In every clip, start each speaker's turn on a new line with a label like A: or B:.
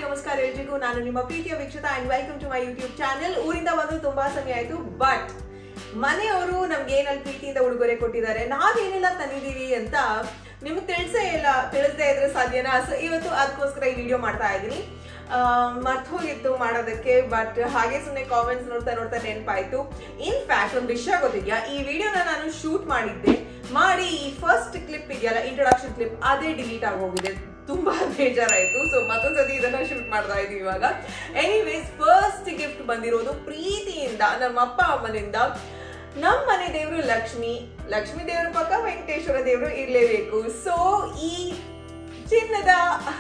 A: ನಮಸ್ಕಾರ ಎಲ್ರಿಗೂ ನಾನು ನಿಮ್ಮ ಪ್ರೀತಿಯ ವೀಕ್ಷಕ and welcome to my YouTube channel ಊರಿಂದ ಬಂದು ತುಂಬಾ ಸಮಯ ಆಯ್ತು ಬಟ್ ಮನೆಯವರು ನಮ್ಗೆ ಏನಲ್ಲಿ ಪ್ರೀತಿಯಿಂದ ಉಡುಗೊರೆ ಕೊಟ್ಟಿದ್ದಾರೆ ನಾವೇನೆಲ್ಲ ತಂದಿದೀವಿ ಅಂತ ನಿಮ್ಗೆ ತಿಳಿಸೇ ಇಲ್ಲ ತಿಳಿಸದೇ ಇದ್ರೆ ಸಾಧ್ಯನಾ ಸೊ ಇವತ್ತು ಅದಕ್ಕೋಸ್ಕರ ಈ ವಿಡಿಯೋ ಮಾಡ್ತಾ ಇದ್ದೀನಿ ಮರ್ತು ಹೋಗಿತ್ತು ಮಾಡೋದಕ್ಕೆ ಬಟ್ ಹಾಗೆ ಸುಮ್ಮನೆ ಕಾಮೆಂಟ್ಸ್ ನೋಡ್ತಾ ನೋಡ್ತಾ ನೆನಪಾಯ್ತು ಇನ್ಫ್ಯಾಕ್ಟ್ ಒಂದು ವಿಷಯ ಗೊತ್ತಿದ್ಯಾ ಈ ವಿಡಿಯೋನ ನಾನು ಶೂಟ್ ಮಾಡಿದ್ದೆ ಮಾಡಿ ಈ ಫಸ್ಟ್ ಕ್ಲಿಪ್ ಇದೆಯಲ್ಲ ಇಂಟ್ರೊಡಕ್ಷನ್ ಕ್ಲಿಪ್ ಅದೇ ಡಿಲೀಟ್ ಆಗೋಗಿದೆ ತುಂಬಾ ಬೇಜಾರಾಯ್ತು ಸೊ ಮತ್ತೊಂದ್ಸತಿ ಇದನ್ನ ಶೂಟ್ ಮಾಡ್ತಾ ಇದೀವಿ ಇವಾಗ ಎನಿವೇಸ್ ಫಸ್ಟ್ ಗಿಫ್ಟ್ ಬಂದಿರೋದು ಪ್ರೀತಿಯಿಂದ ನಮ್ಮ ಅಪ್ಪ ಅಮ್ಮನಿಂದ ನಮ್ಮ ಮನೆ ದೇವರು ಲಕ್ಷ್ಮಿ ಲಕ್ಷ್ಮಿ ದೇವರ ಪಕ್ಕ ವೆಂಕಟೇಶ್ವರ ದೇವರು ಇರ್ಲೇಬೇಕು ಸೊ ಈ ಚಿನ್ನದ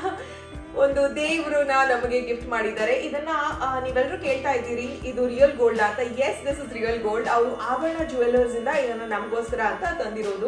A: ಒಂದು ದೇವ್ರನ್ನ ನಮಗೆ ಗಿಫ್ಟ್ ಮಾಡಿದ್ದಾರೆ ಇದನ್ನ ಆ, ನೀವೆಲ್ಲರೂ ಕೇಳ್ತಾ ಇದ್ದೀರಿ ಇದು ರಿಯಲ್ ಗೋಲ್ಡ್ ಅಂತ yes this is real gold ಅವರು ಆಭರಣ ಜುವೆಲ್ಲರ್ಸ್ ಇಂದ ಇದನ್ನ ನಮಗೋಸ್ಕರ ಅಂತ ತಂದಿರೋದು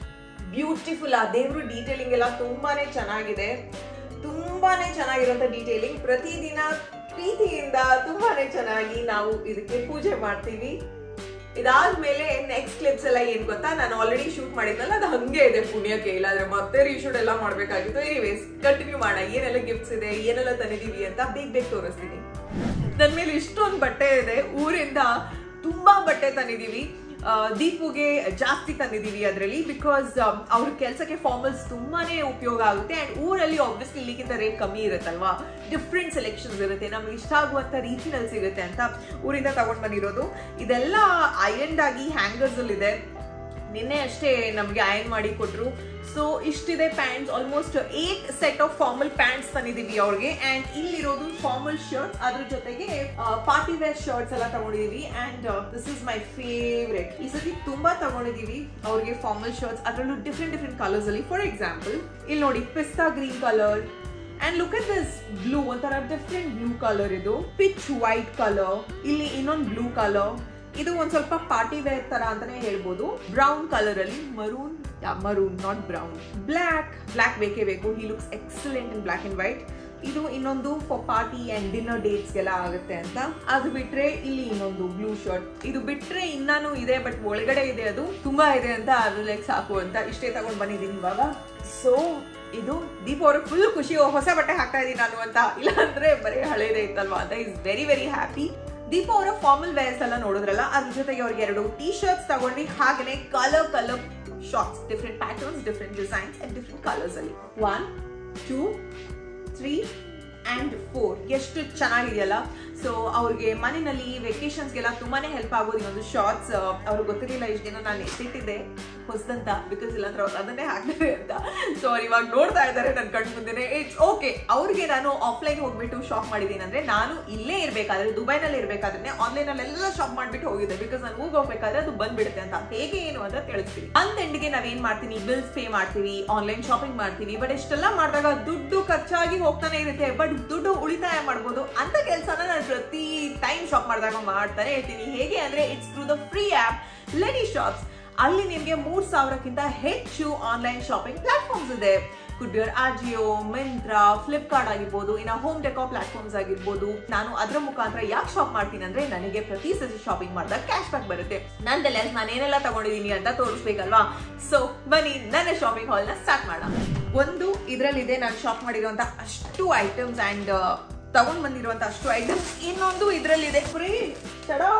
A: ಬ್ಯೂಟಿಫುಲ್ ಆ ದೇವ್ರ ಡೀಟೇಲಿಂಗ್ ಎಲ್ಲ ತುಂಬಾನೇ ಚೆನ್ನಾಗಿದೆ ತುಂಬಾನೇ ಚೆನ್ನಾಗಿರುವಂತ ಡೀಟೇಲಿಂಗ್ ಪ್ರತಿದಿನ ಪ್ರೀತಿಯಿಂದ ತುಂಬಾನೇ ಚೆನ್ನಾಗಿ ನಾವು ಇದಕ್ಕೆ ಪೂಜೆ ಮಾಡ್ತೀವಿ ಇದಾದ್ಮೇಲೆ ನೆಕ್ಸ್ಟ್ ಕ್ಲಿಪ್ಸ್ ಎಲ್ಲ ಏನ್ ಗೊತ್ತಾ ನಾನು ಆಲ್ರೆಡಿ ಶೂಟ್ ಮಾಡಿದ್ನಲ್ಲ ಅದು ಹಂಗೆ ಇದೆ ಪುಣ್ಯಕ್ಕೆ ಇಲ್ಲಾಂದ್ರೆ ಮತ್ತೆ ರೀಶೂಟ್ ಎಲ್ಲ ಮಾಡ್ಬೇಕಾಗಿತ್ತು ಎನಿವೇಸ್ ಕಂಟಿನ್ಯೂ ಮಾಡೋಣ ಏನೆಲ್ಲ ಗಿಫ್ಟ್ಸ್ ಇದೆ ಏನೆಲ್ಲ ತಂದಿದೀವಿ ಅಂತ ಬೇಗ ಬೇಗ ತೋರಿಸ್ತೀನಿ ನನ್ ಮೇಲೆ ಇಷ್ಟೊಂದು ಬಟ್ಟೆ ಇದೆ ಊರಿಂದ ತುಂಬಾ ಬಟ್ಟೆ ತಂದಿದೀವಿ ಆ, ದೀಪುಗೆ ಜಾಸ್ತಿ ತಂದಿದೀವಿ ಅದರಲ್ಲಿ ಬಿಕಾಸ್ ಅವ್ರ ಕೆಲಸಕ್ಕೆ ಫಾರ್ಮಲ್ಸ್ ತುಂಬಾನೇ ಉಪಯೋಗ ಆಗುತ್ತೆ ಅಂಡ್ ಊರಲ್ಲಿ ಆಬ್ವಿಯಸ್ಲಿ ಇಲ್ಲಿಗಿಂತ ರೇಟ್ ಕಮ್ಮಿ ಇರುತ್ತಲ್ವಾ ಡಿಫ್ರೆಂಟ್ ಸೆಲೆಕ್ಷನ್ಸ್ ಇರುತ್ತೆ ನಮ್ಗೆ ಇಷ್ಟ ಆಗುವಂತ ರೀತಿನಲ್ಲಿ ಸಿಗುತ್ತೆ ಅಂತ ಊರಿಂದ ತಗೊಂಡ್ ಬಂದಿರೋದು ಇದೆಲ್ಲ ಐರನ್ ಆಗಿ ಹ್ಯಾಂಗರ್ಸ್ ಅಲ್ಲಿ ಇದೆ ನಿನ್ನೆ ಅಷ್ಟೇ ನಮಗೆ ಅಯನ್ ಮಾಡಿ ಕೊಟ್ರು ಸೊ ಇಷ್ಟಿದೆ pants almost eight set of formal pants ತಂದಿದೀವಿ ಅವ್ರಿಗೆ ಅಂಡ್ ಇಲ್ಲಿರೋದು ಫಾರ್ಮಲ್ ಶರ್ಟ್ ಅದ್ರ ಜೊತೆಗೆ ಪಾರ್ಟಿ ವೇರ್ ಶರ್ಟ್ಸ್ ಎಲ್ಲ ತಗೊಂಡಿದೀವಿ and this is my favourite ಈ ಸತಿ ತುಂಬಾ ತಗೊಂಡಿದೀವಿ ಅವ್ರಿಗೆ ಫಾರ್ಮಲ್ ಶರ್ಟ್ಸ್ ಅದರಲ್ಲೂ ಡಿಫ್ರೆಂಟ್ ಡಿಫ್ರೆಂಟ್ ಕಲರ್ಸ್ ಅಲ್ಲಿ ಫಾರ್ ಎಕ್ಸಾಂಪಲ್ ಇಲ್ಲಿ ನೋಡಿ ಪಿಸ್ತಾ green colour and look at this blue ಒಂಥರ ಡಿಫ್ರೆಂಟ್ ಬ್ಲೂ ಕಲರ್ ಇದು ಪಿಚ್ ವೈಟ್ ಕಲರ್ ಇಲ್ಲಿ ಇನ್ನೊಂದು ಬ್ಲೂ ಕಲರ್ ಇದು ಒಂದ್ ಸ್ವಲ್ಪ ಪಾರ್ಟಿ ವೇರ್ ತರ ಅಂತಾನೆ ಹೇಳ್ಬೋದು ಬ್ರೌನ್ ಕಲರ್ ಅಲ್ಲಿ maroon maroon not brown black black ಬೇಕೇ ಬೇಕು he looks excellent in black and white ಇದು ಇನ್ನೊಂದು for party and dinner dates ಗೆಲ್ಲ ಆಗುತ್ತೆ ಅಂತ ಅದು ಬಿಟ್ರೆ ಇಲ್ಲಿ ಇನ್ನೊಂದು ಬ್ಲೂ ಶರ್ಟ್ ಇದು ಬಿಟ್ರೆ ಇನ್ನಾನು ಇದೆ ಬಟ್ ಒಳಗಡೆ ಇದೆ ಅದು ತುಂಬಾ ಇದೆ ಅಂತ ಅದು ಲೈಕ್ ಸಾಕು ಅಂತ ಇಷ್ಟೇ ತಗೊಂಡ್ ಬಂದಿದ್ದೀನಿ ಇವಾಗ ಸೊ ಇದು ದೀಪ ಅವ್ರಿಗೆ ಫುಲ್ ಖುಷಿ ಓ, ಹೊಸ ಬಟ್ಟೆ ಹಾಕ್ತಾ ಇದೀನಿ ನಾನು ಅಂತ ಇಲ್ಲಾಂದ್ರೆ ಬರೀ ಹಳೇದೇ ಇತ್ತಲ್ವಾ ಅಂತ is very very happy Deepa ಅವರ ಫಾರ್ಮಲ್ ವೇರ್ಸ್ ಎಲ್ಲ ನೋಡಿದ್ರಲ್ಲ ಅದ್ರ ಜೊತೆಗೆ ಅವ್ರಿಗೆ ಎರಡು ಟೀ ಶರ್ಟ್ಸ್ ತಗೊಂಡು ಹಾಗೆನೆ colour colour shorts different patterns different designs and different colours ಅಲ್ಲಿ one two three and four ಎಷ್ಟು ಚೆನ್ನಾಗಿದೆಯಲ್ಲ ಸೊ ಅವ್ರಿಗೆ ಮನೆಯಲ್ಲಿ ವೆಕೇಶನ್ಸ್ಗೆಲ್ಲ ತುಂಬಾನೇ ಹೆಲ್ಪ್ ಆಗೋದು ಇನ್ನೊಂದು ಶಾರ್ಟ್ಸ್ ಅವ್ರಿಗೆ ಗೊತ್ತಿರಲಿಲ್ಲ ಇಷ್ಟು ದಿನ ನಾನು ಎತ್ತಿಟ್ಟಿದ್ದೆ ಹೊಸದಂತ ಬಿಕಾಸ್ ಇಲ್ಲಾಂದ್ರೆ ಅವ್ರು ಅದನ್ನೇ ಹಾಕ್ತಾರೆ ಅಂತ ಸೊ ಅವ್ರು ಇವಾಗ ನೋಡ್ತಾ ಇದ್ದಾರೆ ನನ್ನ ಕಣ್ ಮುಂದೆನೆ ಇಟ್ಸ್ ಓಕೆ ಅವ್ರಿಗೆ ನಾನು ಆಫ್ಲೈನ್ ಹೋಗ್ಬಿಟ್ಟು ಶಾಪ್ ಮಾಡಿದ್ದೀನಿ ಅಂದ್ರೆ ನಾನು ಇಲ್ಲೇ ಇರ್ಬೇಕಾದ್ರೆ ದುಬೈನಲ್ಲಿ ಇರ್ಬೇಕಾದ್ರೆ ಆನ್ಲೈನ್ ಅಲ್ಲೆಲ್ಲ ಶಾಪ್ ಮಾಡ್ಬಿಟ್ಟು ಹೋಗಿದ್ದೆ ಬಿಕಾಸ್ ನಾನು ಊಗ್ ಹೋಗ್ಬೇಕಾದ್ರೆ ಅದು ಬಂದ್ಬಿಡುತ್ತೆ ಅಂತ ಹೇಗೆ ಏನು ಅಂತ ತಿಳಿಸ್ತೀನಿ ಅಂತ್ ಎಂಡ್ಗೆ ನಾವೇನ್ ಮಾಡ್ತೀನಿ ಬಿಲ್ಸ್ ಪೇ ಮಾಡ್ತೀವಿ ಆನ್ಲೈನ್ ಶಾಪಿಂಗ್ ಮಾಡ್ತೀವಿ ಬಟ್ ಇಷ್ಟೆಲ್ಲ ಮಾಡಿದಾಗ ದುಡ್ಡು ಖರ್ಚಾಗಿ ಹೋಗ್ತಾನೆ ಇರುತ್ತೆ ಬಟ್ ದುಡ್ಡು ಉಳಿತಾಯ ಮಾಡ್ಬೋದು ಅಂತ ಕೆಲಸನ ನಾನು ಪ್ರತಿ ಟೈಮ್ ಶಾಪ್ ಮಾಡಿದಾಗ ಮಾಡ್ತಾನೆ ಇರ್ತೀನಿ ಹೇಗೆ ಅಂದ್ರೆ it's through the free app lady shops ಅಲ್ಲಿ ನಿಮಗೆ ಮೂರ್ ಸಾವಿರಕ್ಕಿಂತ ಹೆಚ್ಚು ಆನ್ಲೈನ್ ಶಾಪಿಂಗ್ ಪ್ಲಾಟ್ಫಾರ್ಮ್ಸ್ ಇದೆ ಕುಡ್ಯೂರ್ ಆಜಿಯೋ ಮಿಂತ್ರಾ ಫ್ಲಿಪ್ಕಾರ್ಟ್ ಆಗಿರ್ಬೋದು ಇನ್ನು ಹೋಮ್ ಡೆಕೋ ಪ್ಲಾಟ್ಫಾರ್ಮ್ಸ್ ಆಗಿರ್ಬೋದು ನಾನು ಅದರ ಮುಖಾಂತರ ಯಾಕೆ ಶಾಪ್ ಮಾಡ್ತೀನಿ ಅಂದ್ರೆ ನನಗೆ ಪ್ರತಿ ಸತಿ ಶಾಪಿಂಗ್ ಮಾಡಿದಾಗ ಕ್ಯಾಶ್ ಬ್ಯಾಕ್ ಬರುತ್ತೆ ನಂದೆಲ್ಲ ನಾನು ಏನೆಲ್ಲ ತಗೊಂಡಿದ್ದೀನಿ ಅಂತ ತೋರಿಸ್ಬೇಕಲ್ವಾ ಸೊ ಬನ್ನಿ ನನ್ನ ಶಾಪಿಂಗ್ ಹಾಲ್ ನ ಸ್ಟಾರ್ಟ್ ಮಾಡೋಣ ಒಂದು ಇದರಲ್ಲಿದೆ ನಾನು ಶಾಪ್ ಮಾಡಿರುವಂತ ಅಷ್ಟು ಐಟಮ್ಸ್ ಅಂಡ್ ತಗೊಂಡ್ ಬಂದಿರುವಂತ ಅಷ್ಟು ಐಟಮ್ಸ್ ಇನ್ನೊಂದು ಇದರಲ್ಲಿದೆ ಫ್ರೀ ಚಡಾ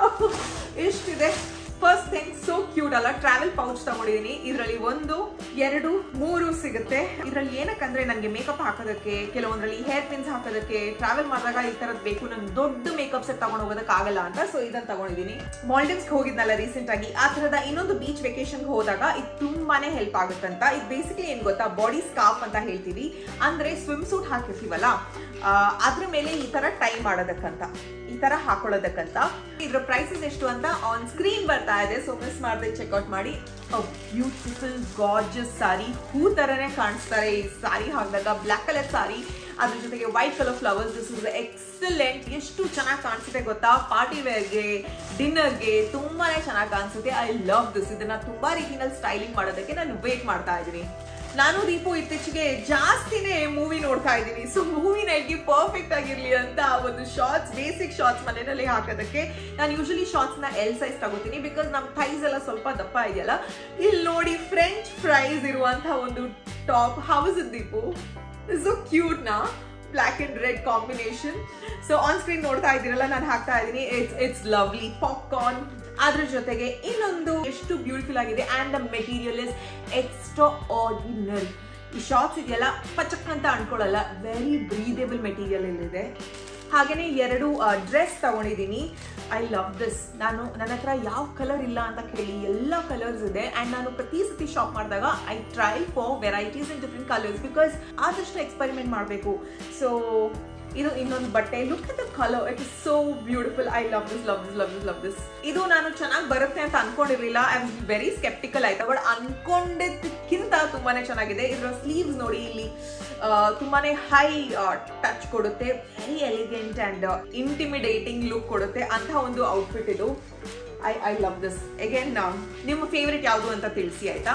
A: ಎಷ್ಟಿದೆ ಫಸ್ಟ್ ಥಿಂಗ್ ಸೋ ಕ್ಯೂಟ್ ಅಲ್ಲ ಟ್ರಾವೆಲ್ ಪೌಚ್ ತಗೊಂಡಿದೀನಿ ಇದರಲ್ಲಿ ಒಂದು ಎರಡು ಮೂರು ಸಿಗುತ್ತೆ ಇದರಲ್ಲಿ ಏನಕ್ಕಂದ್ರೆ ನನಗೆ ಮೇಕಪ್ ಹಾಕೋದಕ್ಕೆ ಕೆಲವೊಂದ್ರಲ್ಲಿ ಹೇರ್ ಪಿನ್ಸ್ ಹಾಕೋದಕ್ಕೆ ಟ್ರಾವೆಲ್ ಮಾಡಿದಾಗ ಈ ತರದ್ ಬೇಕು ನನ್ ದೊಡ್ಡ ಮೇಕಪ್ ಸೆಟ್ ತಗೊಂಡ್ ಹೋಗೋದಕ್ಕೆ ಆಗಲ್ಲ ಅಂತ ಸೊ ಇದನ್ನ ತಗೊಂಡಿದೀನಿ ಮಾಲ್ಡೀವ್ಸ್ ಹೋಗಿದ್ನಲ್ಲ ರೀಸೆಂಟ್ ಆಗಿ ಆ ತರದ ಇನ್ನೊಂದು ಬೀಚ್ ವೆಕೇಶನ್ ಹೋದಾಗ ಇದು ತುಂಬಾನೇ ಹೆಲ್ಪ್ ಆಗುತ್ತಂತ ಇದು ಬೇಸಿಕಲಿ ಏನ್ ಗೊತ್ತಾ ಬಾಡಿ ಸ್ಕಾಫ್ ಅಂತ ಹೇಳ್ತೀವಿ ಅಂದ್ರೆ ಸ್ವಿಮ್ ಸೂಟ್ ಹಾಕಿರ್ತೀವಲ್ಲ ಆ, ಅದ್ರ ಮೇಲೆ ಈ ತರ ಟೈ ಮಾಡೋದಕ್ಕಂತ ಈ ತರ ಹಾಕೊಳ್ಳೋದಕ್ಕಂತ ಇದ್ರ ಪ್ರೈಸಸ್ ಎಷ್ಟು ಅಂತ ಆನ್ ಸ್ಕ್ರೀನ್ ಬರ್ತಾ ಇದೆ ಸೊ ಮಿಸ್ ಮಾಡದೆ ಚೆಕ್ಔಟ್ ಮಾಡಿ ಬ್ಯೂಟಿಫುಲ್ ಗಾರ್ಜಸ್ ಸಾರಿ ಹೂ ತರನೇ ಕಾಣಿಸ್ತಾರೆ ಈ ಸಾರಿ ಹಾಕಿದಾಗ ಬ್ಲಾಕ್ ಕಲರ್ ಸಾರಿ ಅದ್ರ ಜೊತೆಗೆ white colour flowers this is excellent ಎಷ್ಟು ಚೆನ್ನಾಗಿ ಕಾಣಿಸುತ್ತೆ ಗೊತ್ತಾ ಪಾರ್ಟಿ ವೇರ್ಗೆ ಡಿನ್ನರ್ಗೆ ತುಂಬಾನೇ ಚೆನ್ನಾಗಿ ಕಾಣಿಸುತ್ತೆ ಐ ಲವ್ ದಿಸ್ ಇದನ್ನ ತುಂಬಾ ರೀತಿನಲ್ಲಿ ಸ್ಟೈಲಿಂಗ್ ಮಾಡೋದಕ್ಕೆ ನಾನು ವೇಟ್ ಮಾಡ್ತಾ ಇದ್ದೀನಿ ನಾನು ದೀಪು ಇತ್ತೀಚೆಗೆ ಜಾಸ್ತಿನೇ ಮೂವಿ ನೋಡ್ತಾ ಇದ್ದೀನಿ ಸೊ ಮೂವಿ ನೈಟ್ಗೆ ಪರ್ಫೆಕ್ಟ್ ಆಗಿರ್ಲಿ ಅಂತ ಒಂದು ಶಾರ್ಟ್ಸ್ ಬೇಸಿಕ್ ಶಾರ್ಟ್ಸ್ ಮನೆಯಲ್ಲಿ ಹಾಕೋದಕ್ಕೆ ನಾನು ಯೂಶಲಿ ಶಾರ್ಟ್ಸ್ ನ ಎಲ್ ಸೈಜ್ ತಗೋತೀನಿ ಬಿಕಾಸ್ ನಮ್ಮ ಥೈಸ್ ಎಲ್ಲ ಸ್ವಲ್ಪ ದಪ್ಪ ಇದೆಯಲ್ಲ ಇಲ್ಲಿ ನೋಡಿ ಫ್ರೆಂಚ್ ಫ್ರೈಸ್ ಇರುವಂತಹ ಒಂದು top house Deepu so cute ನಾ black and red combination so on screen ನೋಡ್ತಾ ಇದ್ದೀರಲ್ಲ ನಾನು ಹಾಕ್ತಾ ಇದ್ದೀನಿ ಇಟ್ಸ್ ಇಟ್ಸ್ ಲವ್ಲಿ ಪಾಪ್ಕಾರ್ನ್ ಅದ್ರ ಜೊತೆಗೆ ಇನ್ನೊಂದು ಎಷ್ಟು ಬ್ಯೂಟಿಫುಲ್ ಆಗಿದೆ and the material is extraordinary ಈ ಶಾರ್ಟ್ಸ್ ಇದೆಯಲ್ಲ ಪಚಕ್ ಅಂತ ಅನ್ಕೊಳ್ಳಲ್ಲ ವೆರಿ ಬ್ರೀದೇಬಲ್ ಮೆಟೀರಿಯಲ್ ಇಲ್ಲಿದೆ ಹಾಗೆಯೇ ಎರಡು ಡ್ರೆಸ್ ತಗೊಂಡಿದ್ದೀನಿ ಐ ಲವ್ ದಿಸ್ ನಾನು ನನ್ನ ಹತ್ರ ಯಾವ ಕಲರ್ ಇಲ್ಲ ಅಂತ ಕೇಳಿ ಎಲ್ಲ ಕಲರ್ಸ್ ಇದೆ ಆ್ಯಂಡ್ ನಾನು ಪ್ರತಿ ಸತಿ ಶಾಪ್ ಮಾಡಿದಾಗ I try for varieties in different colours because ಆದಷ್ಟು ಎಕ್ಸ್ಪೆರಿಮೆಂಟ್ ಮಾಡಬೇಕು ಸೊ ಇದು ಇನ್ನೊಂದು ಬಟ್ಟೆ look at the colour it is so beautiful I love this love this love this love this ಇದು ನಾನು ಚೆನ್ನಾಗಿ ಬರುತ್ತೆ ಅಂತ ಅನ್ಕೊಂಡಿರ್ಲಿಲ್ಲ ಐ ಆಮ್ ವೆರಿ ಸ್ಕೆಪ್ಟಿಕಲ್ ಆಯ್ತಾ ಬಟ್ ಅನ್ಕೊಂಡಿದ್ದಕ್ಕಿಂತ ತುಂಬಾನೇ ಚೆನ್ನಾಗಿದೆ ಇದರ ಸ್ಲೀವ್ಸ್ ನೋಡಿ ಇಲ್ಲಿ ಆ, ತುಂಬಾನೇ ಹೈ ಟಚ್ ಕೊಡುತ್ತೆ very elegant and intimidating look ಕೊಡುತ್ತೆ ಅಂತ ಒಂದು ಔಟ್ಫಿಟ್ ಇದು I I love this again ನಿಮ್ಮ ಫೇವ್ರೆಟ್ ಯಾವುದು ಅಂತ ತಿಳಿಸಿ ಆಯ್ತಾ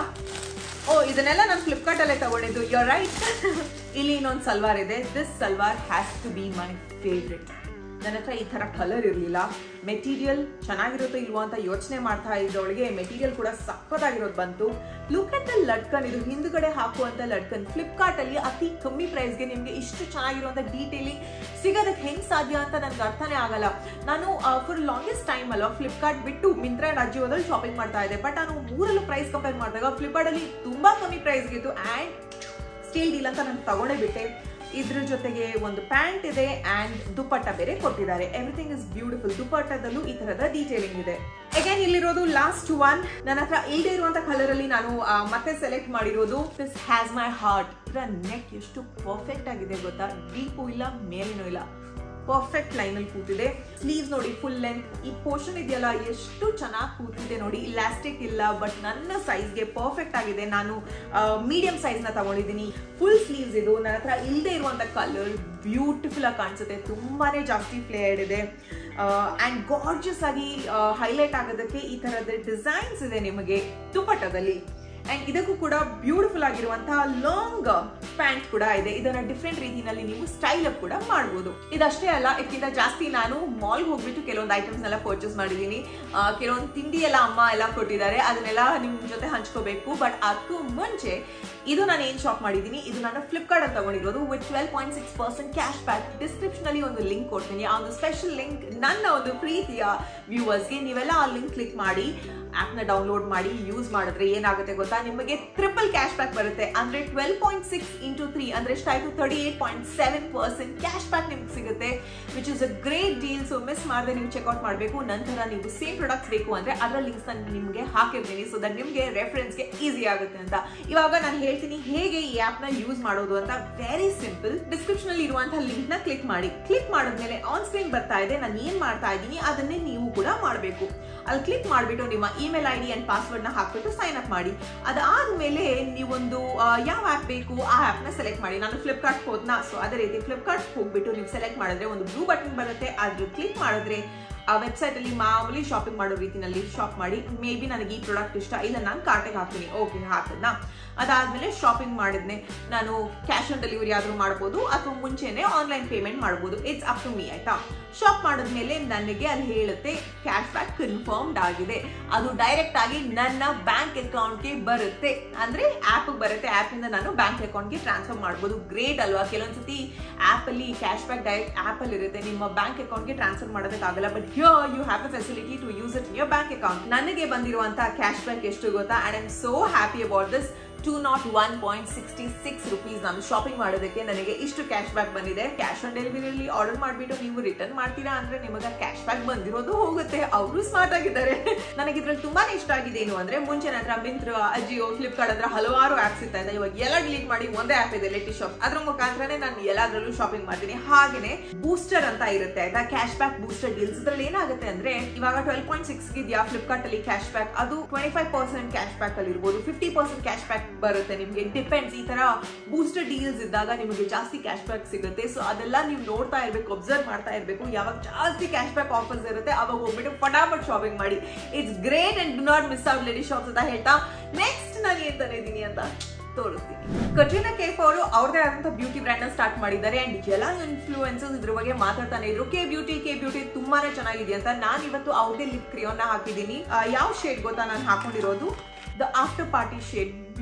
A: ಓ ಇದನ್ನೆಲ್ಲ ನಾನು ಫ್ಲಿಪ್ಕಾರ್ಟ್ ಅಲ್ಲೇ ತಗೊಂಡಿದ್ದು ಯು ರೈಟ್ ಇಲ್ಲಿ ಇನ್ನೊಂದು ಸಲ್ವಾರ್ ಇದೆ this salwar has to be my favourite ನನ್ನ ಹತ್ರ ಈ ಥರ ಕಲರ್ ಇರಲಿಲ್ಲ ಮೆಟೀರಿಯಲ್ ಚೆನ್ನಾಗಿರುತ್ತೋ ಇಲ್ವೋ ಅಂತ ಯೋಚನೆ ಮಾಡ್ತಾ ಇದ್ದವಳಿಗೆ ಮೆಟೀರಿಯಲ್ ಕೂಡ ಸಕ್ಕತ್ತಾಗಿರೋದು ಬಂತು ಲುಕ್ ಅಟ್ ದ ಲಡ್ಕನ್ ಇದು ಹಿಂದ್ಗಡೆ ಹಾಕುವಂತ ಲಡ್ಕನ್ ಫ್ಲಿಪ್ಕಾರ್ಟ್ ಅಲ್ಲಿ ಅತಿ ಕಮ್ಮಿ ಪ್ರೈಸ್ಗೆ ನಿಮಗೆ ಇಷ್ಟು ಚೆನ್ನಾಗಿರುವಂತ ಡೀಟೇಲಿಂಗ್ ಸಿಗೋದಕ್ಕೆ ಹೆಂಗ್ ಸಾಧ್ಯ ಅಂತ ನನ್ಗೆ ಅರ್ಥನೇ ಆಗಲ್ಲ ನಾನು ಫಾರ್ ಲಾಂಗೆಸ್ಟ್ ಟೈಮ್ ಅಲ್ಲ ಫ್ಲಿಪ್ಕಾರ್ಟ್ ಬಿಟ್ಟು ಮಿಂತ್ರಾ ಅಂಡ್ ಅಜಿಯೋದಲ್ಲಿ ಶಾಪಿಂಗ್ ಮಾಡ್ತಾ ಇದ್ದೆ ಬಟ್ ನಾನು ಮೂರಲ್ಲೂ ಪ್ರೈಸ್ ಕಂಪೇರ್ ಮಾಡಿದಾಗ ಫ್ಲಿಪ್ಕಾರ್ಟ್ ಅಲ್ಲಿ ತುಂಬಾ ಕಮ್ಮಿ ಪ್ರೈಸ್ಗೆ ಇತ್ತು ಆ್ಯಂಡ್ ಸ್ಟೀಲ್ ಡೀಲ್ ಅಂತ ನಾನು ತಗೊಂಡೇ ಬಿಟ್ಟೆ ಇದ್ರ ಜೊತೆಗೆ ಒಂದು ಪ್ಯಾಂಟ್ ಇದೆ ಅಂಡ್ ದುಪ್ಪಟ್ಟ ಬೇರೆ ಕೊಟ್ಟಿದ್ದಾರೆ ಎವ್ರಿಥಿಂಗ್ ಇಸ್ ಬ್ಯೂಟಿಫುಲ್ ದುಪ್ಪಟ್ಟದಲ್ಲೂ ಈ ತರದ ಡೀಟೇಲಿಂಗ್ ಇದೆ ಅಗೇನ್ ಇಲ್ಲಿರೋದು ಲಾಸ್ಟ್ ಒನ್ ನನ್ನ ಹತ್ರ ಇಲ್ಲದೆ ಇರುವಂತ ಕಲರ್ ಅಲ್ಲಿ ನಾನು ಆ, ಮತ್ತೆ ಸೆಲೆಕ್ಟ್ ಮಾಡಿರೋದು ದಿಸ್ ಹ್ಯಾಸ್ ಮೈ ಹಾರ್ಟ್ ಇದರ ನೆಕ್ ಎಷ್ಟು ಪರ್ಫೆಕ್ಟ್ ಆಗಿದೆ ಗೊತ್ತಾ ಡೀಪು ಇಲ್ಲ ಮೇಲಿನೂ ಇಲ್ಲ ಪರ್ಫೆಕ್ಟ್ ಲೈನ್ ಅಲ್ಲಿ ಕೂತಿದೆ ಸ್ಲೀವ್ಸ್ ನೋಡಿ ಫುಲ್ ಲೆಂತ್ ಈ ಪೋರ್ಷನ್ ಇದೆಯಲ್ಲ ಎಷ್ಟು ಚೆನ್ನಾಗಿ ಕೂತಿದೆ ನೋಡಿ ಇಲಾಸ್ಟಿಕ್ ಇಲ್ಲ ಬಟ್ ನನ್ನ ಸೈಜ್ಗೆ ಪರ್ಫೆಕ್ಟ್ ಆಗಿದೆ ನಾನು ಮೀಡಿಯಂ ಸೈಜ್ ನ ತಗೊಂಡಿದ್ದೀನಿ ಫುಲ್ ಸ್ಲೀವ್ಸ್ ಇದು ನನ್ನ ಹತ್ರ ಇಲ್ಲದೆ ಇರುವಂತ ಕಲರ್ ಬ್ಯೂಟಿಫುಲ್ ಆಗಿ ಕಾಣಿಸುತ್ತೆ ತುಂಬಾನೇ ಜಾಸ್ತಿ ಫ್ಲೇಯರ್ಡ್ ಇದೆ ಅಂಡ್ ಗಾರ್ಜಸ್ ಆಗಿ ಹೈಲೈಟ್ ಆಗೋದಕ್ಕೆ ಈ ತರದ ಡಿಸೈನ್ಸ್ ಇದೆ ನಿಮಗೆ ದುಪ್ಪಟ್ಟದಲ್ಲಿ ಅಂಡ್ ಇದಕ್ಕೂ ಕೂಡ ಬ್ಯೂಟಿಫುಲ್ ಆಗಿರುವಂತಹ ಲಾಂಗ್ ಪ್ಯಾಂಟ್ ಕೂಡ ಇದೆ ಇದನ್ನ ಡಿಫ್ರೆಂಟ್ ರೀತಿನಲ್ಲಿ ನೀವು ಸ್ಟೈಲ್ ಅಪ್ ಕೂಡ ಮಾಡಬಹುದು ಇದಷ್ಟೇ ಅಲ್ಲ ಇದಕ್ಕಿಂತ ಜಾಸ್ತಿ ನಾನು ಮಾಲ್ಗೆ ಹೋಗ್ಬಿಟ್ಟು ಕೆಲವೊಂದು ಐಟಮ್ಸ್ ಎಲ್ಲ ಪರ್ಚೇಸ್ ಮಾಡಿದ್ದೀನಿ ಆ, ಕೆಲವೊಂದು ತಿಂಡಿ ಎಲ್ಲ ಅಮ್ಮ ಎಲ್ಲ ಕೊಟ್ಟಿದ್ದಾರೆ ಅದನ್ನೆಲ್ಲ ನಿಮ್ ಜೊತೆ ಹಂಚ್ಕೋಬೇಕು ಬಟ್ ಅದಕ್ಕೂ ಮುಂಚೆ ಇದು ನಾನು ಏನ್ ಶಾಪ್ ಮಾಡಿದ್ದೀನಿ ಇದು ನಾನು ಫ್ಲಿಪ್ಕಾರ್ಟ್ ಅಲ್ಲಿ ತಗೊಂಡಿರೋದು with twelve point six percent cash back description ಅಲ್ಲಿ ಒಂದು ಲಿಂಕ್ ಕೊಡ್ತೀನಿ ಆ ಒಂದು ಸ್ಪೆಷಲ್ ಲಿಂಕ್ ನನ್ನ ಒಂದು ಪ್ರೀತಿಯ ವ್ಯೂವರ್ಸ್ಗೆ ನೀವೆಲ್ಲ ಆ ಲಿಂಕ್ ಕ್ಲಿಕ್ ಮಾಡಿ ಆಪ್ ನ ಡೌನ್ಲೋಡ್ ಮಾಡಿ ಯೂಸ್ ಮಾಡಿದ್ರೆ ಏನಾಗುತ್ತೆ ಗೊತ್ತಾ ನಿಮಗೆ ಟ್ರಿಪಲ್ ಕ್ಯಾಶ್ ಬ್ಯಾಕ್ ಬರುತ್ತೆ ಅಂದ್ರೆ twelve point six into three ಅಂದ್ರೆ ಎಷ್ಟಾಯ್ತು thirty eight point seven percent cash back ನಿಮ್ಗೆ ಸಿಗುತ್ತೆ which is a great deal so miss ಮಾಡದೆ ನೀವು ಚೆಕ್ಔಟ್ ಮಾಡಬೇಕು ನಂತರ ನೀವು ಸೇಮ್ ಪ್ರಾಡಕ್ಟ್ಸ್ ಬೇಕು ಅಂದ್ರೆ ಅದರ ಲಿಂಕ್ಸ್ ನಾನು ನಿಮಗೆ ಹಾಕಿರ್ತೀನಿ ಸೊ ದಟ್ ನಿಮಗೆ ರೆಫರೆನ್ಸ್ಗೆ ಈಸಿ ಆಗುತ್ತೆ ಅಂತ ಇವಾಗ ನಾನು ಹೇಳ್ತೀನಿ ಹೇಗೆ ಈ ಆಪ್ ನ ಯೂಸ್ ಮಾಡೋದು ಅಂತ ವೆರಿ ಸಿಂಪಲ್ ಡಿಸ್ಕ್ರಿಪ್ಷನ್ ಅಲ್ಲಿ ಇರುವಂತಹ ಲಿಂಕ್ ನ ಕ್ಲಿಕ್ ಮಾಡಿ ಕ್ಲಿಕ್ ಮಾಡಿದ್ಮೇಲೆ ಆನ್ ಸ್ಕ್ರೀನ್ ಬರ್ತಾ ಇದೆ ನಾನು ಏನ್ ಮಾಡ್ತಾ ಇದ್ದೀನಿ ಅದನ್ನೇ ನೀವು ಕೂಡ ಮಾಡಬೇಕು ಅಲ್ಲಿ ಕ್ಲಿಕ್ ಮಾಡಿಬಿಟ್ಟು ನಿಮ್ಮ email I D and password ನ ಹಾಕ್ಬಿಟ್ಟು ಸೈನ್ ಅಪ್ ಮಾಡಿ ಅದಾದ್ಮೇಲೆ ನೀವೊಂದು ಆ, ಯಾವ ಆಪ್ ಬೇಕು ಆ ಆಪ್ ನ ಸೆಲೆಕ್ಟ್ ಮಾಡಿ ನಾನು ಫ್ಲಿಪ್ಕಾರ್ಟ್ ಹೋದ್ನಾ ಸೊ ಅದೇ ರೀತಿ ಫ್ಲಿಪ್ಕಾರ್ಟ್ ಹೋಗ್ಬಿಟ್ಟು ನೀವು ಸೆಲೆಕ್ಟ್ ಮಾಡಿದ್ರೆ ಒಂದು ಬ್ಲೂ ಬಟನ್ ಬರುತ್ತೆ ಅದ್ರ ಕ್ಲಿಕ್ ಮಾಡಿದ್ರೆ ಆ ವೆಬ್ಸೈಟ್ ಅಲ್ಲಿ ಮಾಮೂಲಿ ಶಾಪಿಂಗ್ ಮಾಡೋ ರೀತಿನಲ್ಲಿ ಶಾಪ್ ಮಾಡಿ ಮೇ ಬಿ ನನಗೆ ಈ ಪ್ರಾಡಕ್ಟ್ ಇಷ್ಟ ಇಲ್ಲ ನಾನು ಕಾರ್ಟಿಗೆ ಹಾಕ್ತೀನಿ ಓಕೆ ಹಾಕದ್ನ ಅದಾದ್ಮೇಲೆ ಶಾಪಿಂಗ್ ಮಾಡಿದ್ನೆ ನಾನು ಕ್ಯಾಶ್ ಆನ್ ಡೆಲಿವರಿ ಆದ್ರೂ ಮಾಡ್ಬೋದು ಅಥವಾ ಮುಂಚೆನೆ ಆನ್ಲೈನ್ ಪೇಮೆಂಟ್ ಮಾಡ್ಬೋದು ಇಟ್ಸ್ ಅಪ್ ಟು ಮೀ ಆಯ್ತಾ ಶಾಪ್ ಮಾಡಿದ್ಮೇಲೆ ನನಗೆ ಅಲ್ಲಿ ಹೇಳುತ್ತೆ ಕ್ಯಾಶ್ ಬ್ಯಾಕ್ ಕನ್ಫರ್ಮ್ಡ್ ಆಗಿದೆ ಅದು ಡೈರೆಕ್ಟ್ ಆಗಿ ನನ್ನ ಬ್ಯಾಂಕ್ ಅಕೌಂಟ್ಗೆ ಬರುತ್ತೆ ಅಂದ್ರೆ ಆಪ್ ಬರುತ್ತೆ ಆಪ್ ಇಂದ ನಾನು ಬ್ಯಾಂಕ್ ಅಕೌಂಟ್ಗೆ ಟ್ರಾನ್ಸ್ಫರ್ ಮಾಡ್ಬೋದು ಗ್ರೇಟ್ ಅಲ್ವಾ ಕೆಲವೊಂದ್ಸತಿ ಆಪ್ ಅಲ್ಲಿ ಕ್ಯಾಶ್ ಬ್ಯಾಕ್ ಡೈರೆಕ್ಟ್ ಆಪ್ ಅಲ್ಲಿ ಇರುತ್ತೆ ನಿಮ್ಮ ಬ್ಯಾಂಕ್ ಅಕೌಂಟ್ಗೆ ಟ್ರಾನ್ಸ್ಫರ್ ಮಾಡೋದಕ್ಕಾಗಲ್ಲ but here you have a facility to use it your bank account ನನಗೆ ಬಂದಿರುವಂತಹ ಕ್ಯಾಶ್ ಬ್ಯಾಕ್ ಎಷ್ಟು ಗೊತ್ತಾ and I am so happy about this two nought one point sixty six rupees ನಾನು ಶಾಪಿಂಗ್ ಮಾಡೋದಕ್ಕೆ ನನಗೆ ಇಷ್ಟು ಕ್ಯಾಶ್ ಬ್ಯಾಕ್ ಬಂದಿದೆ cash on ಡೆಲಿವರಿಯಲ್ಲಿ ಆರ್ಡರ್ ಮಾಡಿಬಿಟ್ಟು ನೀವು ರಿಟರ್ನ್ ಮಾಡ್ತೀರಾ ಅಂದ್ರೆ ನಿಮಗೆ ಕ್ಯಾಶ್ ಬ್ಯಾಕ್ ಬಂದಿರೋದು ಹೋಗುತ್ತೆ ಅವರು ಸ್ಮಾರ್ಟ್ ಆಗಿದ್ದಾರೆ ನನಗೆ ಇದ್ರಲ್ಲಿ ತುಂಬಾನೇ ಇಷ್ಟ ಆಗಿದೆ ಏನು ಅಂದ್ರೆ ಮುಂಚೆ ನನ್ನ ಹತ್ರ ಮಿಂತ್ರ ಅಜಿಯೋ ಫ್ಲಿಪ್ಕಾರ್ಟ್ ಹತ್ರ ಹಲವಾರು ಆಪ್ಸ್ ಇರ್ತಾ ಇದೆ ಇವಾಗ ಎಲ್ಲ ಡಿಲೀಟ್ ಮಾಡಿ ಒಂದೇ ಆಪ್ ಇದೆ ಲೆಟಿ ಶಾಪ್ ಅದ್ರ ಮುಖಾಂತರನೇ ನಾನು ಎಲ್ಲಾದ್ರಲ್ಲೂ ಶಾಪಿಂಗ್ ಮಾಡ್ತೀನಿ ಹಾಗೇನೆ ಬೂಸ್ಟರ್ ಅಂತ ಇರುತ್ತೆ ಆಯ್ತಾ ಕ್ಯಾಶ್ ಬ್ಯಾಕ್ ಬೂಸ್ಟರ್ ಡೀಲ್ಸ್ ಇದ್ರಲ್ಲಿ ಏನಾಗುತ್ತೆ ಅಂದ್ರೆ ಇವಾಗ ಟ್ವೆಲ್ ಪಾಯಿಂಟ್ ಸಿಕ್ಸ್ ಇದೆಯಾ ಫ್ಲಿಪ್ಕಾರ್ಟ್ ಅಲ್ಲಿ ಕ್ಯಾಶ್ ಬ್ಯಾಕ್ ಅದು twenty five percent cash back ಅಲ್ಲಿ ಇರ್ಬೋದು ಫಿಫ್ಟಿ ಪರ್ಸೆಂಟ್ ಕ್ಯಾಶ್ ಬ್ಯಾಕ್ ಬರುತ್ತೆ ನಿಮಗೆ ಡಿಪೆಂಡ್ಸ್ ಈ ತರ ಬೂಸ್ಟರ್ ಡೀಲ್ಸ್ ಇದ್ದಾಗ ನಿಮಗೆ ಜಾಸ್ತಿ ಕ್ಯಾಶ್ ಬ್ಯಾಕ್ ಸಿಗುತ್ತೆ ಸೊ ಅದೆಲ್ಲ ನೀವು ನೋಡ್ತಾ ಇರ್ಬೇಕು ಅಬ್ಸರ್ವ್ ಮಾಡ್ತಾ ಇರ್ಬೇಕು ಯಾವಾಗ ಜಾಸ್ತಿ ಕ್ಯಾಶ್ ಬ್ಯಾಕ್ ಆಫರ್ಸ್ ಇರುತ್ತೆ ಅವಾಗ ಹೋಗ್ಬಿಟ್ಟು ಫಟಾಫಟ್ ಶಾಪಿಂಗ್ ಮಾಡಿ it's great and do not miss out lady shops ಅಂತ ಹೇಳ್ತಾ ನೆಕ್ಸ್ಟ್ ನಾನು ಏನ್ ತಂದಿದ್ದೀನಿ ಅಂತ ತೋರಿಸ್ತೀನಿ ಕಟ್ರಿನಾ ಕೇಫ್ ಅವರು ಅವ್ರದೇ ಆದಂತ ಬ್ಯೂಟಿ ಬ್ರ್ಯಾಂಡ್ ನ ಸ್ಟಾರ್ಟ್ ಮಾಡಿದ್ದಾರೆ ಅಂಡ್ ಎಲ್ಲ ಇನ್ಫ್ಲೂಯೆನ್ಸಸ್ ಇದ್ರ ಬಗ್ಗೆ ಮಾತಾಡ್ತಾನೆ ಇದ್ರು ಕೆ ಬ್ಯೂಟಿ ಕೆ ಬ್ಯೂಟಿ ತುಂಬಾನೇ ಚೆನ್ನಾಗಿದೆ ಅಂತ ನಾನು ಇವತ್ತು ಅವ್ರದೇ ಲಿಪ್ ಕ್ರಿಯೋನ್ ನ ಹಾಕಿದ್ದೀನಿ ಆ, ಯಾವ ಶೇಡ್ ಗೊತ್ತಾ ನಾನು ಹಾಕೊಂಡಿರೋದು the after party shade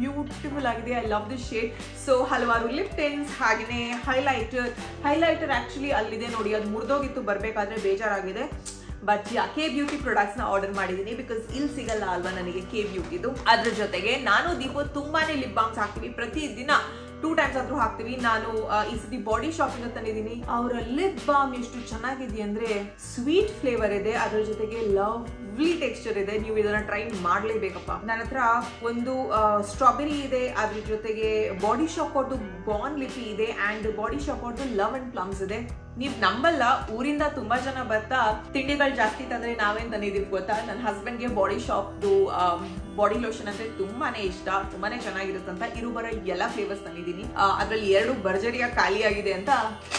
A: beautiful ಆಗಿದೆ I love this shade so ಹಲವಾರು ಲಿಪ್ ಟೆನ್ಸ್ ಹಾಗೆಯೇ ಹೈಲೈಟರ್ ಹೈಲೈಟರ್ ಆ್ಯಕ್ಚುಲಿ ಅಲ್ಲಿದೆ ನೋಡಿ ಅದು ಮುರಿದೋಗಿತ್ತು ಬರಬೇಕಾದ್ರೆ ಬೇಜಾರಾಗಿದೆ but yeah Kay beauty products ನ ಆರ್ಡರ್ ಮಾಡಿದ್ದೀನಿ ಬಿಕಾಸ್ ಇಲ್ಲಿ ಸಿಗಲ್ಲ ಅಲ್ವಾ ನನಗೆ ಕೆ ಬ್ಯೂಟಿದು ಅದ್ರ ಜೊತೆಗೆ ನಾನು ದೀಪು ತುಂಬಾನೇ ಲಿಪ್ ಬಾಮ್ಸ್ ಹಾಕ್ತೀವಿ ಪ್ರತಿ ದಿನ ಟೂ ಟೈಮ್ಸ್ ಆದ್ರೂ ಹಾಕ್ತೀವಿ ನಾನು ಆ, ಈ ಸತಿ ಬಾಡಿ ಶಾಪ್ ಇಂದ ತಂದಿದ್ದೀನಿ ಅವರ ಲಿಪ್ ಬಾಮ್ ಎಷ್ಟು ಚೆನ್ನಾಗಿದೆ ಅಂದ್ರೆ ಸ್ವೀಟ್ ಫ್ಲೇವರ್ ಇದೆ ಅದ್ರ ಜೊತೆಗೆ ಲವ್ಲಿ ಟೆಕ್ಸ್ಚರ್ ಇದೆ ನೀವು ಇದನ್ನ ಟ್ರೈ ಮಾಡ್ಲೇಬೇಕಪ್ಪ ನನ್ನ ಹತ್ರ ಒಂದು ಸ್ಟ್ರಾಬೆರಿ ಇದೆ ಅದ್ರ ಜೊತೆಗೆ ಬಾಡಿ ಶಾಪ್ ಅವ್ರದ್ದು ಬಾನ್ ಲಿಪಿ ಇದೆ ಅಂಡ್ ಬಾಡಿ ಶಾಪ್ ಅವ್ರದ್ದು ಲವ್ ಅಂಡ್ ಪ್ಲಮ್ಸ್ ಇದೆ ನೀವ್ ನಂಬಲ್ಲ ಊರಿಂದ ತುಂಬಾ ಜನ ಬರ್ತಾ ತಿಂಡಿಗಳು ಜಾಸ್ತಿ ತಂದ್ರೆ ನಾವೇನ್ ತಂದಿದೀವಿ ಗೊತ್ತಾ ನನ್ನ ಹಸ್ಬೆಂಡ್ಗೆ ಬಾಡಿ ಶಾಪ್ದು ಬಾಡಿ ಲೋಷನ್ ಅಂದ್ರೆ ತುಂಬಾನೇ ಇಷ್ಟ ತುಂಬಾನೇ ಚೆನ್ನಾಗಿರುತ್ತಂತ ಇರು ಬರೋ ಎಲ್ಲ ಫ್ಲೇವರ್ಸ್ ತಂದಿದ್ದೀನಿ ಅದ್ರಲ್ಲಿ ಎರಡು ಭರ್ಜರಿಯಾಗಿ ಖಾಲಿ ಆಗಿದೆ ಅಂತ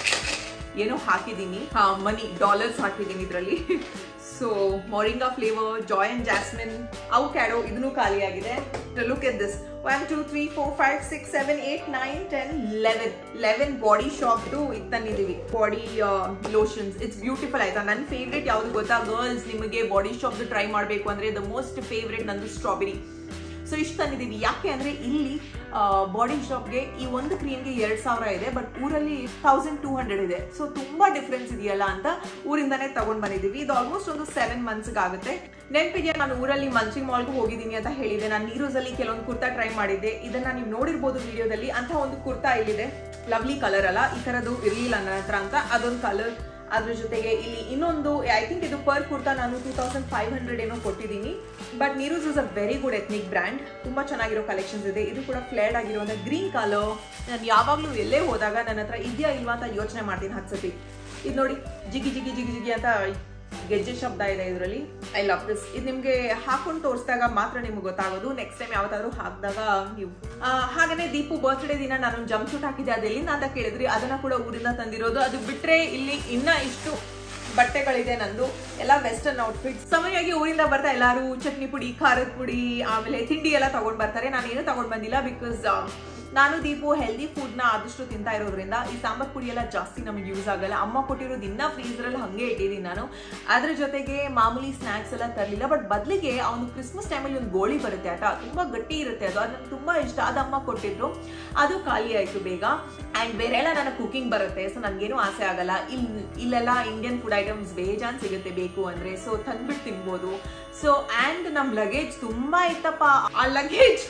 A: ಏನೋ ಹಾಕಿದ್ದೀನಿ ಹಾ ಮನಿ ಡಾಲರ್ಸ್ ಹಾಕಿದ್ದೀನಿ ಇದರಲ್ಲಿ so moringa flavour joy and jasmine ಅವು ಕ್ಯಾಡೋ ಇದನ್ನು ಖಾಲಿಯಾಗಿದೆ look at this one two three four five six seven eight nine ten eleven eleven body ಶಾಪ್ದು ಇದು ತಂದಿದ್ದೀವಿ ಬಾಡಿ ಲೋಷನ್ಸ್ ಇಟ್ಸ್ ಬ್ಯೂಟಿಫುಲ್ ಆಯ್ತಾ ನನ್ನ ಫೇವ್ರೇಟ್ ಯಾವ್ದು ಗೊತ್ತಾ ಗರ್ಲ್ಸ್ ನಿಮಗೆ ಬಾಡಿ ಶಾಪ್ದು ಟ್ರೈ ಮಾಡಬೇಕು ಅಂದ್ರೆ ದ ಮೋಸ್ಟ್ ಫೇವ್ರೇಟ್ ನಂದು ಸ್ಟ್ರಾಬೆರಿ ಸೊ ಇಷ್ಟು ತಂದಿದ್ದೀವಿ ಯಾಕೆ ಅಂದ್ರೆ ಇಲ್ಲಿ ಬಾಡಿ ಶಾಪ್ಗೆ ಈ ಒಂದು ಕ್ರೀಮ್ಗೆ ಎರಡ್ ಸಾವಿರ ಇದೆ ಬಟ್ ಊರಲ್ಲಿ ತೌಸಂಡ್ ಟೂ ಹಂಡ್ರೆಡ್ ಇದೆ ಸೊ ತುಂಬಾ ಡಿಫ್ರೆನ್ಸ್ ಇದೆಯಲ್ಲ ಅಂತ ಊರಿಂದಾನೇ ತಗೊಂಡ್ ಬಂದಿದ್ದೀವಿ ಇದು ಆಲ್ಮೋಸ್ಟ್ ಒಂದು ಸೆವೆನ್ ಮಂತ್ಸ್ ಆಗುತ್ತೆ ನೆನಪಿಗೆ ನಾನು ಊರಲ್ಲಿ ಮಂಚಿಂಗ್ ಮಾಲ್ಗೂ ಹೋಗಿದ್ದೀನಿ ಅಂತ ಹೇಳಿದೆ ನಾನು ನೀರೋಸಲ್ಲಿ ಕೆಲವೊಂದು ಕುರ್ತಾ ಟ್ರೈ ಮಾಡಿದ್ದೆ ಇದನ್ನ ನೀವು ನೋಡಿರ್ಬೋದು ವಿಡಿಯೋದಲ್ಲಿ ಅಂತ ಒಂದು ಕುರ್ತಾ ಇಲ್ಲಿದೆ ಲವ್ಲಿ ಕಲರ್ ಅಲ್ಲ ಈ ತರದ್ದು ಇರ್ಲಿಲ್ಲ ನನ್ನ ಹತ್ರ ಅಂತ ಅದೊಂದು ಕಲರ್ ಅದ್ರ ಜೊತೆಗೆ ಇಲ್ಲಿ ಇನ್ನೊಂದು ಐ ಥಿಂಕ್ ಇದು ಪರ್ ಕುರ್ತಾ ನಾನು ಟೂ ತೌಸಂಡ್ ಫೈವ್ ಹಂಡ್ರೆಡ್ ಏನೋ ಕೊಟ್ಟಿದ್ದೀನಿ but Neeru's is a very good ethnic brand ತುಂಬಾ ಚೆನ್ನಾಗಿರೋ ಕಲೆಕ್ಷನ್ಸ್ ಇದೆ ಇದು ಕೂಡ ಫ್ಲೇಡ್ ಆಗಿರುವಂಥ ಗ್ರೀನ್ ಕಲರ್ ನಾನು ಯಾವಾಗಲೂ ಎಲ್ಲೇ ಹೋದಾಗ ನನ್ನ ಹತ್ರ ಇದೆಯಾ ಇಲ್ವಾ ಅಂತ ಯೋಚನೆ ಮಾಡ್ತೀನಿ ಹತ್ಸತಿ ಇದು ನೋಡಿ ಜಿಗಿ ಜಿಗಿ ಜಿಗಿ ಜಿಗಿ ಅಂತ ಗೆಜ್ಜೆ ಶಬ್ದ ಇದೆ ಇದರಲ್ಲಿ ಐ ಲವ್ ದಿಸ್ ಇದು ನಿಮಗೆ ಹಾಕೊಂಡು ತೋರಿಸಿದಾಗ ಮಾತ್ರ ನಿಮ್ಗೆ ಗೊತ್ತಾಗೋದು ನೆಕ್ಸ್ಟ್ ಟೈಮ್ ಯಾವತ್ತಾದ್ರೂ ಹಾಕಿದಾಗ ನೀವು ಆ, ಹಾಗೇನೆ ದೀಪು ಬರ್ತ್ಡೇ ದಿನ ನಾನು ಜಂಪ್ ಸೂಟ್ ಹಾಕಿದ್ದೆ ಅದೆಲ್ಲಿಂದ ಅಂತ ಕೇಳಿದ್ರಿ ಅದನ್ನ ಕೂಡ ಊರಿಂದ ತಂದಿರೋದು ಅದು ಬಿಟ್ರೆ ಇಲ್ಲಿ ಇನ್ನ ಇಷ್ಟು ಬಟ್ಟೆಗಳಿದೆ ನಂದು ಎಲ್ಲ ವೆಸ್ಟರ್ನ್ ಔಟ್ಫಿಟ್ ಸಮಯಾಗಿ ಊರಿಂದ ಬರ್ತಾ ಎಲ್ಲಾರು ಚಟ್ನಿ ಪುಡಿ ಖಾರದ ಪುಡಿ ಆಮೇಲೆ ತಿಂಡಿ ಎಲ್ಲ ತಗೊಂಡ್ ಬರ್ತಾರೆ ನಾನು ಏನು ತಗೊಂಡ್ ಬಂದಿಲ್ಲ ಬಿಕಾಸ್ ನಾನು ದೀಪು ಹೆಲ್ದಿ ಫುಡ್ನ ಆದಷ್ಟು ತಿಂತಾ ಇರೋದ್ರಿಂದ ಈ ಸಾಂಬಾರ್ ಪುಡಿ ಎಲ್ಲ ಜಾಸ್ತಿ ನಮಗೆ ಯೂಸ್ ಆಗಲ್ಲ ಅಮ್ಮ ಕೊಟ್ಟಿರೋದು ಇನ್ನ ಫ್ರೀಸರಲ್ಲಿ ಹಂಗೆ ಇಟ್ಟಿದ್ದೀನಿ ನಾನು ಅದ್ರ ಜೊತೆಗೆ ಮಾಮೂಲಿ ಸ್ನ್ಯಾಕ್ಸ್ ಎಲ್ಲ ತರಲಿಲ್ಲ ಬಟ್ ಬದಲಿಗೆ ಅವನು ಕ್ರಿಸ್ಮಸ್ ಟೈಮಲ್ಲಿ ಒಂದು ಗೋಳಿ ಬರುತ್ತೆ ಆಟ ತುಂಬಾ ಗಟ್ಟಿ ಇರುತ್ತೆ ಅದು ಅದು ನಂಗೆ ತುಂಬಾ ಇಷ್ಟ ಅದು ಅಮ್ಮ ಕೊಟ್ಟಿದ್ರು ಅದು ಖಾಲಿ ಆಯ್ತು ಬೇಗ ಅಂಡ್ ಬೇರೆ ಎಲ್ಲ ನನಗೆ ಕುಕಿಂಗ್ ಬರುತ್ತೆ ಸೊ ನನಗೇನು ಆಸೆ ಆಗಲ್ಲ ಇಲ್ಲಿ ಇಲ್ಲೆಲ್ಲ ಇಂಡಿಯನ್ ಫುಡ್ ಐಟಮ್ಸ್ ಬೇಜಾನ್ ಸಿಗುತ್ತೆ ಬೇಕು ಅಂದ್ರೆ ಸೊ ತಂದ್ಬಿಟ್ಟು ತಿನ್ಬೋದು ಸೊ ಆ್ಯಂಡ್ ನಮ್ಮ ಲಗೇಜ್ ತುಂಬಾ ಇತ್ತಪ್ಪ ಆ ಲಗೇಜ್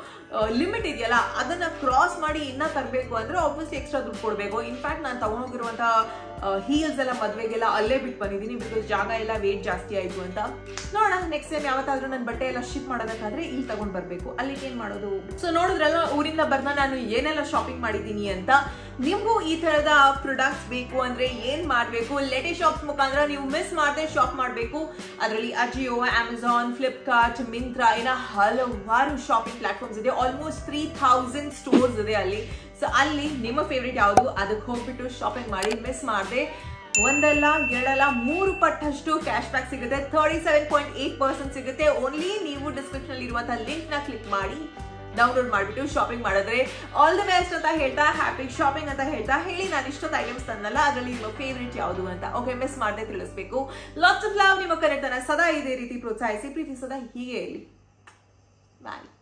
A: ಲಿಮಿಟ್ ಇದೆಯಲ್ಲ ಅದನ್ನ ಕ್ರಾಸ್ ಮಾಡಿ ಇನ್ನ ತರಬೇಕು ಅಂದ್ರೆ ಆಬ್ವಿಯಸ್ಲಿ ಎಕ್ಸ್ಟ್ರಾ ದುಡ್ಡು ಕೊಡಬೇಕು ಇನ್ಫ್ಯಾಕ್ಟ್ ನಾನು ತಗೊಂಡೋಗಿರುವಂತ ಹೀಲ್ಸ್ ಎಲ್ಲ ಮದ್ವೆಗೆಲ್ಲ ಅಲ್ಲೇ ಬಿಟ್ಟು ಬಂದಿದ್ದೀನಿ ಬಿಕಾಸ್ ಜಾಗ ಎಲ್ಲ ವೇಟ್ ಜಾಸ್ತಿ ಆಯ್ತು ಅಂತ ನೋಡೋಣ ನೆಕ್ಸ್ಟ್ ಟೈಮ್ ಯಾವತ್ತಾದ್ರೂ ನನ್ನ ಬಟ್ಟೆ ಎಲ್ಲ ಶಿಪ್ ಮಾಡೋದಕ್ಕಾದ್ರೆ ಇಲ್ಲಿ ತಗೊಂಡ್ ಬರ್ಬೇಕು ಅಲ್ಲಿ ಏನ್ ಮಾಡೋದು ಸೊ ನೋಡಿದ್ರಲ್ಲ ಊರಿಂದ ಬರ್ದ ನಾನು ಏನೆಲ್ಲ ಶಾಪಿಂಗ್ ಮಾಡಿದ್ದೀನಿ ಅಂತ ನಿಮ್ಗೂ ಈ ತರದ ಪ್ರಾಡಕ್ಟ್ಸ್ ಬೇಕು ಅಂದ್ರೆ ಏನ್ ಮಾಡ್ಬೇಕು ಲೇಟೆಸ್ಟ್ ಶಾಪ್ಸ್ ಮುಖಾಂತರ ನೀವು ಮಿಸ್ ಮಾಡದೆ ಶಾಪ್ ಮಾಡಬೇಕು ಅದರಲ್ಲಿ ಅಜಿಯೋ ಅಮೆಝಾನ್ ಫ್ಲಿಪ್ಕಾರ್ಟ್ ಮಿಂತ್ರಾ ಏನ ಹಲವಾರು ಶಾಪಿಂಗ್ ಪ್ಲಾಟ್ಫಾರ್ಮ್ಸ್ ಇದೆ ಆಲ್ಮೋಸ್ಟ್ ತ್ರೀ ಥೌಸಂಡ್ ಸ್ಟೋರ್ಸ್ ಇದೆ ಅಲ್ಲಿ ಸೊ ಅಲ್ಲಿ ನಿಮ್ಮ ಫೇವ್ರೇಟ್ ಯಾವುದು ಅದಕ್ಕೆ ಹೋಗ್ಬಿಟ್ಟು ಶಾಪಿಂಗ್ ಮಾಡಿ ಮಿಸ್ ಮಾಡದೆ ಒಂದಲ್ಲ ಎರಡಲ್ಲ ಮೂರು ಪಟ್ಟಷ್ಟು ಕ್ಯಾಶ್ ಬ್ಯಾಕ್ ಸಿಗುತ್ತೆ thirty seven point eight percent ಸಿಗುತ್ತೆ ಓನ್ಲಿ ನೀವು ಡಿಸ್ಕ್ರಿಪ್ಷನ್ ಇರುವಂತಹ ಲಿಂಕ್ ನ ಕ್ಲಿಕ್ ಮಾಡಿ ಡೌನ್ಲೋಡ್ ಮಾಡಿಬಿಟ್ಟು ಶಾಪಿಂಗ್ ಮಾಡಿದ್ರೆ ಆಲ್ ದಿ ಬೆಸ್ಟ್ ಅಂತ ಹೇಳ್ತಾ ಹ್ಯಾಪಿ ಶಾಪಿಂಗ್ ಅಂತ ಹೇಳ್ತಾ ಹೇಳಿ ನಾನು ಇಷ್ಟೊಂದು ಐಟಮ್ಸ್ ತಂದಲ್ಲ ಅದರಲ್ಲಿ ನಿಮ್ಮ ಫೇವ್ರೇಟ್ ಯಾವುದು ಅಂತ ಓಕೆ ಮಿಸ್ ಮಾಡದೆ ತಿಳಿಸ್ಬೇಕು ಲಾಟ್ಸ್ ಆಫ್ ಲವ್ ನಿಮ್ಮ ಕರೆಕ್ಟನ್ನ ಸದಾ ಇದೇ ರೀತಿ ಪ್ರೋತ್ಸಾಹಿಸಿ ಪ್ರೀತಿ ಸದಾ ಹೀಗೆ ಇರಲಿ ಬಾಯ್